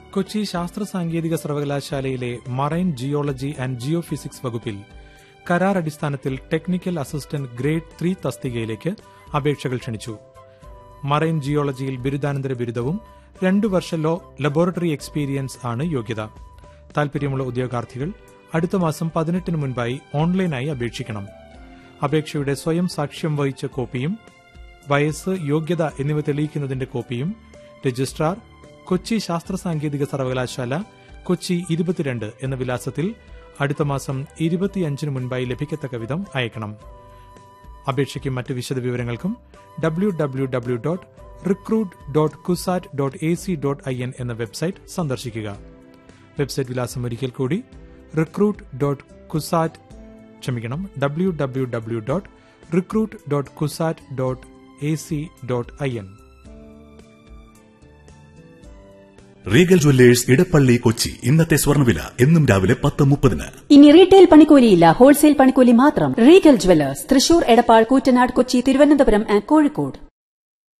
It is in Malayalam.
കൊച്ചി ശാസ്ത്ര സാങ്കേതിക സർവകലാശാലയിലെ marine geology and geophysics വകുപ്പിൽ കരാർ അടിസ്ഥാനത്തിൽ ടെക്നിക്കൽ അസിസ്റ്റന്റ് ഗ്രേഡ് ത്രീ തസ്തികയിലേക്ക് അപേക്ഷകൾ ക്ഷണിച്ചു മറൈൻ ജിയോളജിയിൽ ബിരുദാനന്തര ബിരുദവും രണ്ടു വർഷ ലോ ലബോറട്ടറി എക്സ്പീരിയൻസ് ആണ് യോഗ്യത താൽപര്യമുള്ള ഉദ്യോഗാർത്ഥികൾ അടുത്ത മാസം പതിനെട്ടിന് മുൻപായി ഓൺലൈനായി അപേക്ഷിക്കണം അപേക്ഷയുടെ സ്വയം സാക്ഷ്യം വഹിച്ച കോപ്പിയും വയസ്സ് യോഗ്യത എന്നിവ തെളിയിക്കുന്നതിന്റെ കോപ്പിയും രജിസ്ട്രാർ കൊച്ചി ശാസ്ത്ര സാങ്കേതിക സർവകലാശാല കൊച്ചി ഇരുപത്തിരണ്ട് എന്ന വിലാസത്തിൽ അടുത്ത മാസം ഇരുപത്തിയഞ്ചിന് മുൻപായി ലഭിക്കത്തക്ക വിധം അയക്കണം അപേക്ഷയ്ക്കും മറ്റ് വിശദവിവരങ്ങൾക്കും W W W dot recruit dot CUSAT dot A C dot I N എന്ന വെബ്സൈറ്റ് സന്ദർശിക്കുക വെബ്സൈറ്റ് വിലാസം ഒരിക്കൽ കൂടി റിക്രൂട്ട് ഡോട്ട് കുസാറ്റ് ക്ഷമിക്കണം W W W dot recruit dot CUSAT dot A C dot I N Regal jewellers Edappally Kochi ഇന്നത്തെ സ്വർണ്ണവില എന്നും രാവിലെ പത്ത് മുപ്പതിന് ഇനി റീറ്റെയിൽ പണിക്കൂലിയില്ല ഹോൾസെയിൽ പണിക്കൂലി മാത്രം Regal jewellers Thrissur Edappal Koottanad Kochi Thiruvananthapuram and Kozhikode